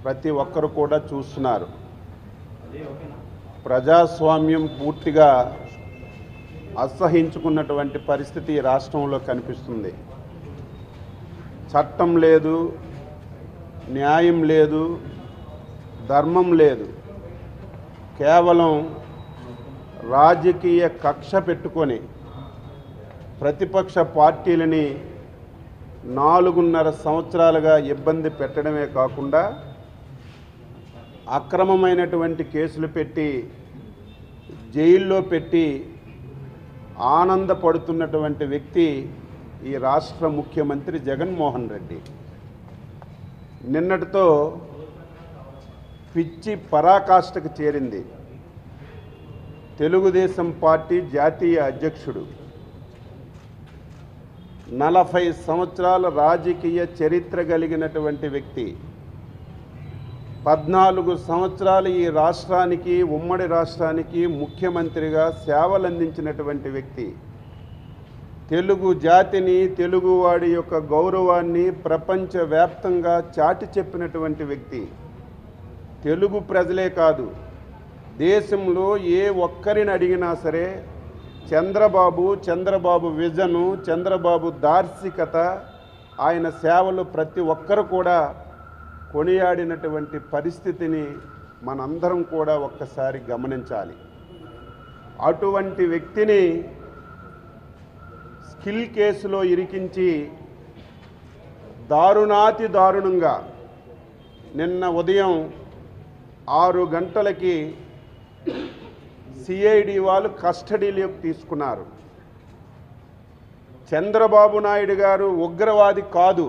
ప్రతి ఒక్కరు కూడా చూస్తున్నారు ప్రజాస్వామ్యం పూర్తిగా అసహించుకున్నటువంటి పరిస్థితి ఈ రాష్ట్రంలో కనిపిస్తుంది చట్టం లేదు న్యాయం లేదు ధర్మం లేదు కేవలం రాజకీయ కక్ష పెట్టుకొని ప్రతిపక్ష పార్టీలని నాలుగున్నర సంవత్సరాలుగా ఇబ్బంది పెట్టడమే కాకుండా అక్రమమైనటువంటి కేసులు పెట్టి జైల్లో పెట్టి ఆనందపడుతున్నటువంటి వ్యక్తి ఈ రాష్ట్ర ముఖ్యమంత్రి జగన్మోహన్ రెడ్డి నిన్నటితో పిచ్చి పరాకాష్ఠకు చేరింది తెలుగుదేశం పార్టీ జాతీయ అధ్యక్షుడు నలభై సంవత్సరాల రాజకీయ చరిత్ర కలిగినటువంటి వ్యక్తి పద్నాలుగు సంవత్సరాలు ఈ రాష్ట్రానికి ఉమ్మడి రాష్ట్రానికి ముఖ్యమంత్రిగా సేవలందించినటువంటి వ్యక్తి తెలుగు జాతిని తెలుగువాడి యొక్క గౌరవాన్ని ప్రపంచవ్యాప్తంగా చాటి చెప్పినటువంటి వ్యక్తి తెలుగు ప్రజలే కాదు దేశంలో ఏ ఒక్కరిని అడిగినా సరే చంద్రబాబు చంద్రబాబు విజను చంద్రబాబు దార్శికత ఆయన సేవలు ప్రతి ఒక్కరు కూడా కొనియాడినటువంటి పరిస్థితిని మనందరం కూడా ఒక్కసారి గమనించాలి అటువంటి వ్యక్తిని స్కిల్ కేసులో ఇరికించి దారుణాతి దారుణంగా నిన్న ఉదయం ఆరు గంటలకి సిఐడి వాళ్ళు కస్టడీలోకి తీసుకున్నారు చంద్రబాబు నాయుడు గారు ఉగ్రవాది కాదు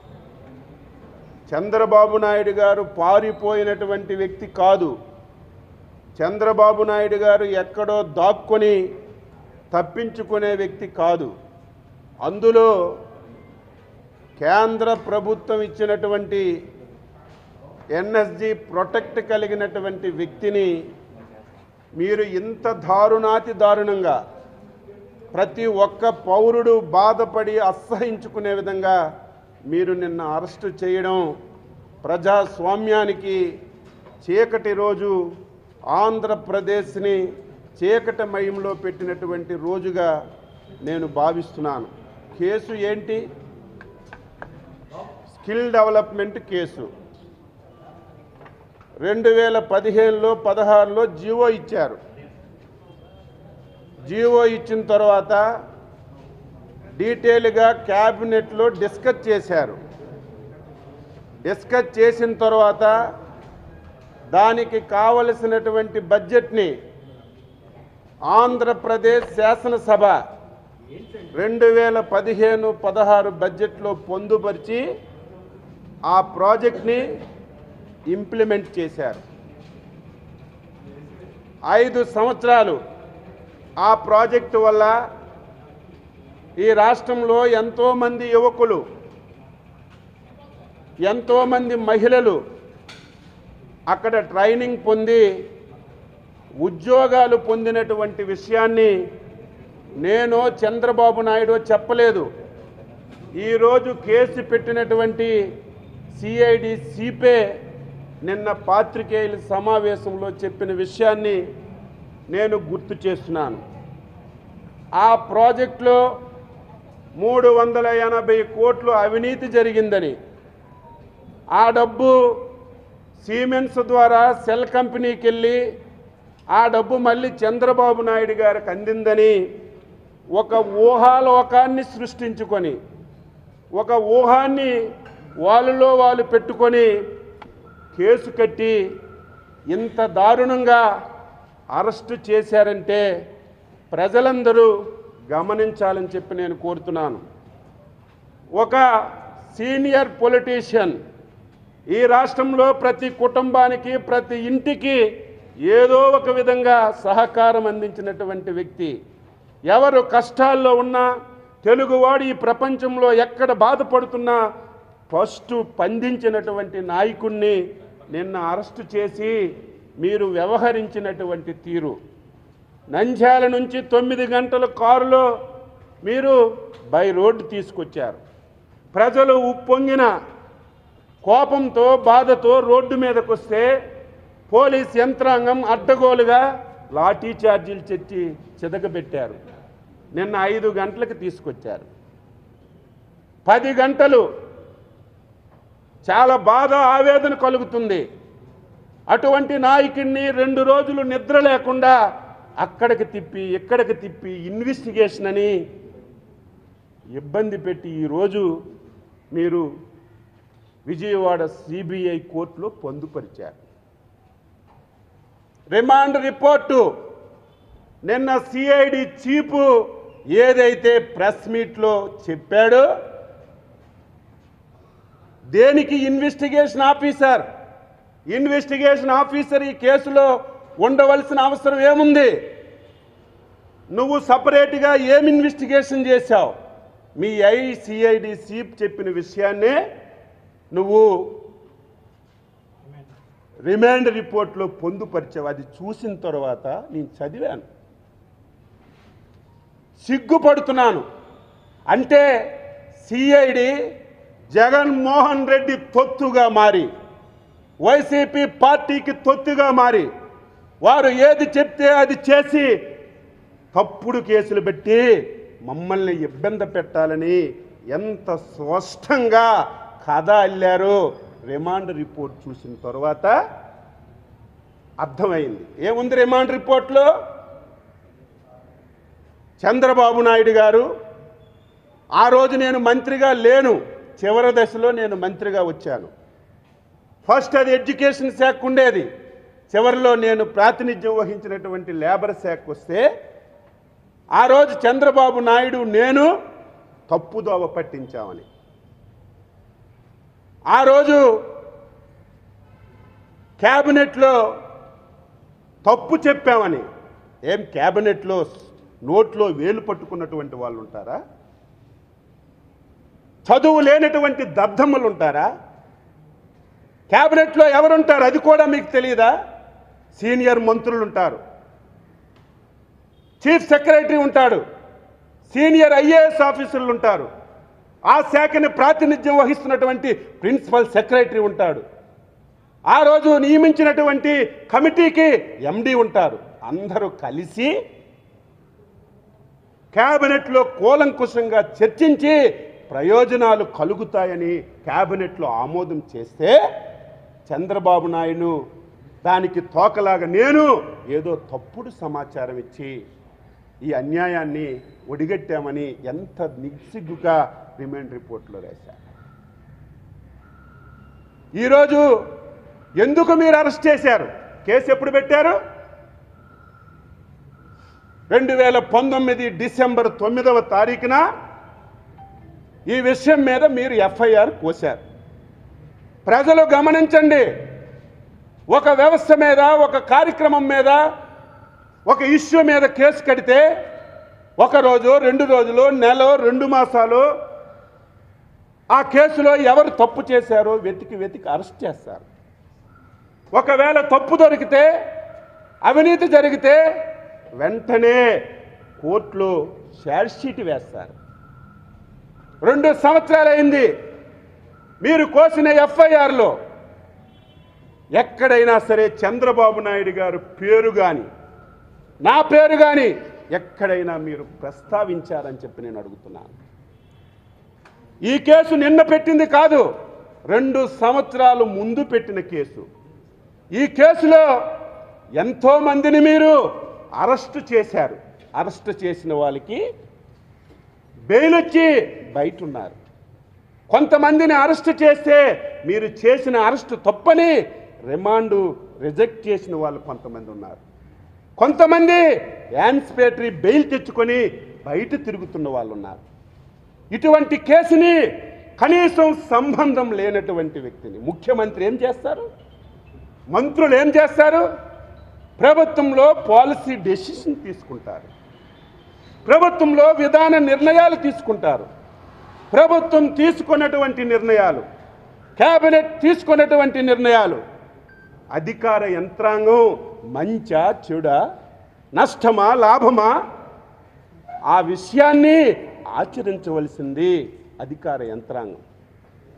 చంద్రబాబు నాయుడు గారు పారిపోయినటువంటి వ్యక్తి కాదు చంద్రబాబు నాయుడు గారు ఎక్కడో దాక్కొని తప్పించుకునే వ్యక్తి కాదు అందులో కేంద్ర ప్రభుత్వం ఇచ్చినటువంటి ఎన్ఎస్జి ప్రొటెక్ట్ కలిగినటువంటి వ్యక్తిని మీరు ఇంత దారుణాతి దారుణంగా ప్రతి ఒక్క పౌరుడు బాధపడి అసహించుకునే విధంగా మీరు నిన్న అరెస్టు చేయడం ప్రజాస్వామ్యానికి చీకటి రోజు ఆంధ్రప్రదేశ్ని చీకటమయంలో పెట్టినటువంటి రోజుగా నేను భావిస్తున్నాను కేసు ఏంటి స్కిల్ డెవలప్మెంట్ కేసు రెండు వేల పదిహేనులో పదహారులో జీవో ఇచ్చారు జీవో ఇచ్చిన తర్వాత డీటెయిల్గా క్యాబినెట్లో డిస్కస్ చేశారు డిస్కస్ చేసిన తర్వాత దానికి కావలసినటువంటి బడ్జెట్ని ఆంధ్రప్రదేశ్ శాసనసభ రెండు వేల పదిహేను పదహారు బడ్జెట్లో పొందుపరిచి ఆ ప్రాజెక్ట్ని ఇంప్లిమెంట్ చేశారు ఐదు సంవత్సరాలు ఆ ప్రాజెక్టు వల్ల ఈ రాష్ట్రంలో ఎంతోమంది యువకులు ఎంతోమంది మహిళలు అక్కడ ట్రైనింగ్ పొంది ఉద్యోగాలు పొందినటువంటి విషయాన్ని నేను చంద్రబాబు నాయుడు చెప్పలేదు ఈరోజు కేసు పెట్టినటువంటి సిఐడి సిపే నిన్న పాత్రికేయుల సమావేశంలో చెప్పిన విషయాన్ని నేను గుర్తు చేస్తున్నాను ఆ ప్రాజెక్టులో మూడు వందల ఎనభై కోట్లు అవినీతి జరిగిందని ఆ డబ్బు సీమెన్స్ ద్వారా సెల్ కంపెనీకి వెళ్ళి ఆ డబ్బు మళ్ళీ చంద్రబాబు నాయుడు గారికి అందిందని ఒక ఊహాలోకాన్ని సృష్టించుకొని ఒక ఊహాన్ని వాళ్ళలో వాళ్ళు పెట్టుకొని కేసు కట్టి ఇంత దారుణంగా అరెస్టు చేశారంటే ప్రజలందరూ గమనించాలని చెప్పి నేను కోరుతున్నాను ఒక సీనియర్ పొలిటీషియన్ ఈ రాష్ట్రంలో ప్రతి కుటుంబానికి ప్రతి ఇంటికి ఏదో ఒక విధంగా సహకారం అందించినటువంటి వ్యక్తి ఎవరు కష్టాల్లో ఉన్నా తెలుగువాడు ఈ ప్రపంచంలో ఎక్కడ బాధపడుతున్నా ఫస్ట్ స్పందించినటువంటి నాయకుణ్ణి నిన్న అరెస్టు చేసి మీరు వ్యవహరించినటువంటి తీరు నంద్యాల నుంచి తొమ్మిది గంటల కారులో మీరు బై రోడ్డు తీసుకొచ్చారు ప్రజలు ఉప్పొంగిన కోపంతో బాధతో రోడ్డు మీదకి వస్తే పోలీస్ యంత్రాంగం అడ్డగోలుగా లాఠీ చార్జీలు చెట్టి చితకబెట్టారు నిన్న ఐదు గంటలకు తీసుకొచ్చారు పది గంటలు చాలా బాధ ఆవేదన కలుగుతుంది అటువంటి నాయకుడిని రెండు రోజులు నిద్ర లేకుండా అక్కడికి తిప్పి ఇక్కడికి తిప్పి ఇన్వెస్టిగేషన్ అని ఇబ్బంది పెట్టి ఈరోజు మీరు విజయవాడ సిబిఐ కోర్టులో పొందుపరిచారు రిమాండ్ రిపోర్టు నిన్న సిఐడి చీఫ్ ఏదైతే ప్రెస్ మీట్లో చెప్పాడో దేనికి ఇన్వెస్టిగేషన్ ఆఫీసర్ ఇన్వెస్టిగేషన్ ఆఫీసర్ ఈ కేసులో ఉండవలసిన అవసరం ఏముంది నువ్వు సపరేట్గా ఏం ఇన్వెస్టిగేషన్ చేశావు మీ ఐసిఐడి చీఫ్ చెప్పిన విషయాన్నే నువ్వు రిమాండ్ రిపోర్ట్లో పొందుపరిచావు అది చూసిన తర్వాత నేను చదివాను సిగ్గుపడుతున్నాను అంటే సిఐడి జగన్మోహన్ రెడ్డి తొత్తుగా మారి వైసీపీ పార్టీకి తొత్తుగా మారి వారు ఏది చెప్తే అది చేసి తప్పుడు కేసులు పెట్టి మమ్మల్ని ఇబ్బంది పెట్టాలని ఎంత స్పష్టంగా కథ అల్లారో రిమాండ్ రిపోర్ట్ చూసిన తర్వాత అర్థమైంది ఏముంది రిమాండ్ రిపోర్ట్లో చంద్రబాబు నాయుడు గారు ఆ రోజు నేను మంత్రిగా లేను చివరి దశలో నేను మంత్రిగా వచ్చాను ఫస్ట్ అది ఎడ్యుకేషన్ శాఖ ఉండేది చివరిలో నేను ప్రాతినిధ్యం వహించినటువంటి లేబర్ శాఖ వస్తే ఆ రోజు చంద్రబాబు నాయుడు నేను తప్పుదోవ పట్టించామని ఆ రోజు క్యాబినెట్లో తప్పు చెప్పామని ఏం క్యాబినెట్లో నోట్లో వేలు పట్టుకున్నటువంటి వాళ్ళు ఉంటారా చదువు లేనటువంటి దద్దమ్మలు ఉంటారా క్యాబినెట్లో ఎవరుంటారు అది కూడా మీకు తెలియదా సీనియర్ మంత్రులు ఉంటారు చీఫ్ సెక్రటరీ ఉంటాడు సీనియర్ ఐఏఎస్ ఆఫీసర్లు ఉంటారు ఆ శాఖని ప్రాతినిధ్యం వహిస్తున్నటువంటి ప్రిన్సిపల్ సెక్రటరీ ఉంటాడు ఆ రోజు నియమించినటువంటి కమిటీకి ఎండి ఉంటారు అందరూ కలిసి క్యాబినెట్లో కూలంకుషంగా చర్చించి ప్రయోజనాలు కలుగుతాయని క్యాబినెట్లో ఆమోదం చేస్తే చంద్రబాబు నాయుడు దానికి తోకలాగా నేను ఏదో తప్పుడు సమాచారం ఇచ్చి ఈ అన్యాయాన్ని ఒడిగట్టామని ఎంత నిగ్సిగ్గుగా రిమాండ్ రిపోర్ట్లో రాశారు ఈరోజు ఎందుకు మీరు అరెస్ట్ చేశారు కేసు ఎప్పుడు పెట్టారు రెండు వేల పంతొమ్మిది డిసెంబర్ తొమ్మిదవ తారీఖున ఈ విషయం మీద మీరు ఎఫ్ఐఆర్ కోశారు ప్రజలు గమనించండి ఒక వ్యవస్థ మీద ఒక కార్యక్రమం మీద ఒక ఇష్యూ మీద కేసు కడితే ఒక రోజు రెండు రోజులు నెల రెండు మాసాలు ఆ కేసులో ఎవరు తప్పు చేశారో వెతికి వెతికి అరెస్ట్ చేస్తారు ఒకవేళ తప్పు దొరికితే అవినీతి జరిగితే వెంటనే కోర్టులో షార్ట్షీట్ వేస్తారు రెండు సంవత్సరాలైంది మీరు కోసిన ఎఫ్ఐఆర్లో ఎక్కడైనా సరే చంద్రబాబు నాయుడు గారు పేరు కానీ నా పేరు కానీ ఎక్కడైనా మీరు ప్రస్తావించారని చెప్పి నేను అడుగుతున్నాను ఈ కేసు నిన్న పెట్టింది కాదు రెండు సంవత్సరాలు ముందు పెట్టిన కేసు ఈ కేసులో ఎంతో మందిని మీరు అరెస్ట్ చేశారు అరెస్ట్ చేసిన వాళ్ళకి బెయిల్ వచ్చి బయట ఉన్నారు కొంతమందిని అరెస్ట్ చేస్తే మీరు చేసిన అరెస్ట్ తప్పని రిమాండ్ రిజెక్ట్ చేసిన వాళ్ళు కొంతమంది ఉన్నారు కొంతమంది యాన్స్పేటరీ బెయిల్ తెచ్చుకొని బయట తిరుగుతున్న వాళ్ళు ఉన్నారు ఇటువంటి కేసుని కనీసం సంబంధం లేనటువంటి వ్యక్తిని ముఖ్యమంత్రి ఏం చేస్తారు మంత్రులు ఏం చేస్తారు ప్రభుత్వంలో పాలసీ డెసిషన్ తీసుకుంటారు ప్రభుత్వంలో విధాన నిర్ణయాలు తీసుకుంటారు ప్రభుత్వం తీసుకున్నటువంటి నిర్ణయాలు కేబినెట్ తీసుకున్నటువంటి నిర్ణయాలు అధికార యంత్రాంగం మంచా చెడా నష్టమా లాభమా ఆ విషయాన్ని ఆచరించవలసింది అధికార యంత్రాంగం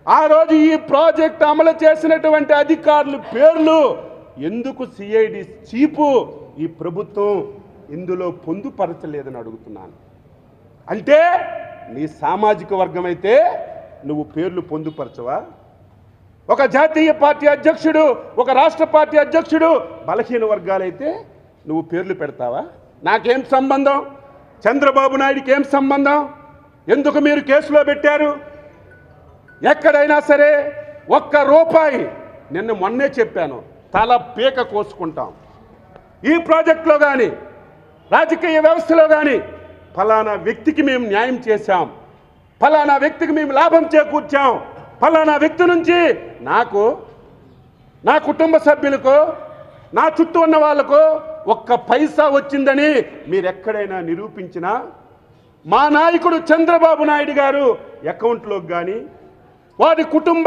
ఆ రోజు ఈ ప్రాజెక్ట్ అమలు చేసినటువంటి అధికారుల పేర్లు ఎందుకు సిఐడి చీపు ఈ ప్రభుత్వం ఇందులో పొందుపరచలేదని అడుగుతున్నాను అంటే నీ సామాజిక వర్గం అయితే నువ్వు పేర్లు పొందుపరచవా ఒక జాతీయ పార్టీ అధ్యక్షుడు ఒక రాష్ట్ర పార్టీ అధ్యక్షుడు బలహీన వర్గాలైతే నువ్వు పేర్లు పెడతావా నాకేం సంబంధం చంద్రబాబు నాయుడికి ఏం సంబంధం ఎందుకు మీరు కేసులో పెట్టారు ఎక్కడైనా సరే ఒక్క రూపాయి నిన్న మొన్నే చెప్పాను తల పీక కోసుకుంటాం ఈ ప్రాజెక్టులో కానీ రాజకీయ వ్యవస్థలో కానీ ఫలానా వ్యక్తికి మేము న్యాయం చేశాం ఫలానా వ్యక్తికి మేము లాభం చేకూర్చాం ఫలానా వ్యక్తి నుంచి నాకు నా కుటుంబ సభ్యులకు నా చుట్టూ ఉన్న వాళ్ళకు ఒక్క పైసా వచ్చిందని మీరు ఎక్కడైనా నిరూపించినా మా నాయకుడు చంద్రబాబు నాయుడు గారు అకౌంట్లోకి కానీ వారి కుటుంబ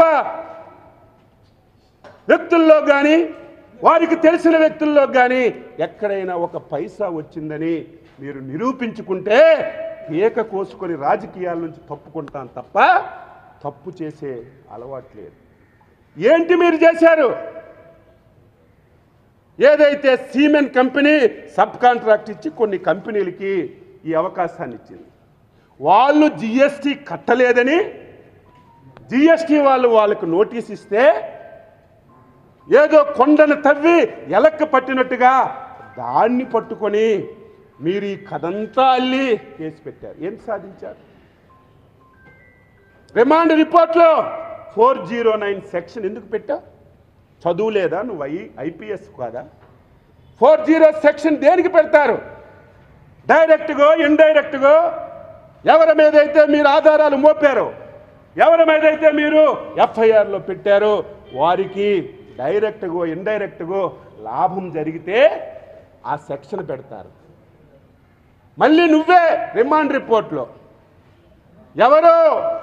వ్యక్తుల్లో కానీ వారికి తెలిసిన వ్యక్తుల్లో కానీ ఎక్కడైనా ఒక పైసా వచ్చిందని మీరు నిరూపించుకుంటే పీక కోసుకొని రాజకీయాల నుంచి తప్పుకుంటాం తప్ప తప్పు చేసే అలవాటు లేదు ఏంటి మీరు చేశారు ఏదైతే సీమెన్ కంపెనీ సబ్ కాంట్రాక్ట్ ఇచ్చి కొన్ని కంపెనీలకి ఈ అవకాశాన్ని ఇచ్చింది వాళ్ళు జిఎస్టీ కట్టలేదని జిఎస్టీ వాళ్ళు వాళ్ళకు నోటీస్ ఇస్తే ఏదో కొండను తవ్వి ఎలక్క పట్టినట్టుగా దాన్ని పట్టుకొని మీరు ఈ కథంతా అల్లి కేసు పెట్టారు ఏం సాధించారు రిమాండ్ రిపోర్ట్లో ఫోర్ జీరో నైన్ సెక్షన్ ఎందుకు పెట్టావు చదువు లేదా నువ్వు ఐ ఐపీఎస్ కాదా ఫోర్ జీరో సెక్షన్ దేనికి పెడతారు డైరెక్ట్గో ఇండైరెక్ట్గో ఎవరి మీదైతే మీరు ఆధారాలు మోపారో ఎవరి మీదైతే మీరు ఎఫ్ఐఆర్లో పెట్టారో వారికి డైరెక్ట్గో ఇండైరెక్ట్గో లాభం జరిగితే ఆ సెక్షన్ పెడతారు మళ్ళీ నువ్వే రిమాండ్ రిపోర్ట్లో ఎవరో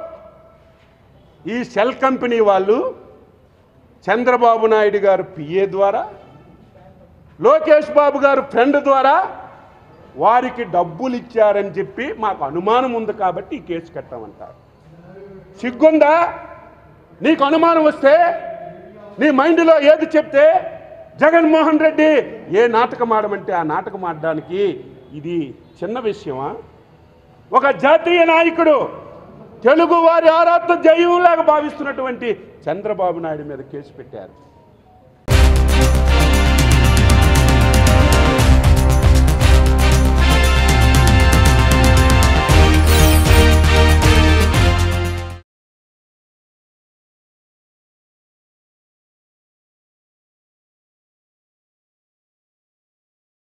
ఈ షెల్ కంపెనీ వాళ్ళు చంద్రబాబు నాయుడు గారు పిఏ ద్వారా లోకేష్ బాబు గారు ఫ్రెండ్ ద్వారా వారికి డబ్బులు ఇచ్చారని చెప్పి మాకు అనుమానం ఉంది కాబట్టి ఈ కేసు కట్టామంటారు సిగ్గుందా నీకు అనుమానం వస్తే నీ మైండ్లో ఏది చెప్తే జగన్మోహన్ రెడ్డి ఏ నాటకం ఆడమంటే ఆ నాటకం ఆడడానికి ఇది చిన్న విషయమా ఒక జాతీయ నాయకుడు తెలుగు వారి ఆరాత్మ జయంలాగా భావిస్తున్నటువంటి చంద్రబాబు నాయుడు మీద కేసు పెట్టారు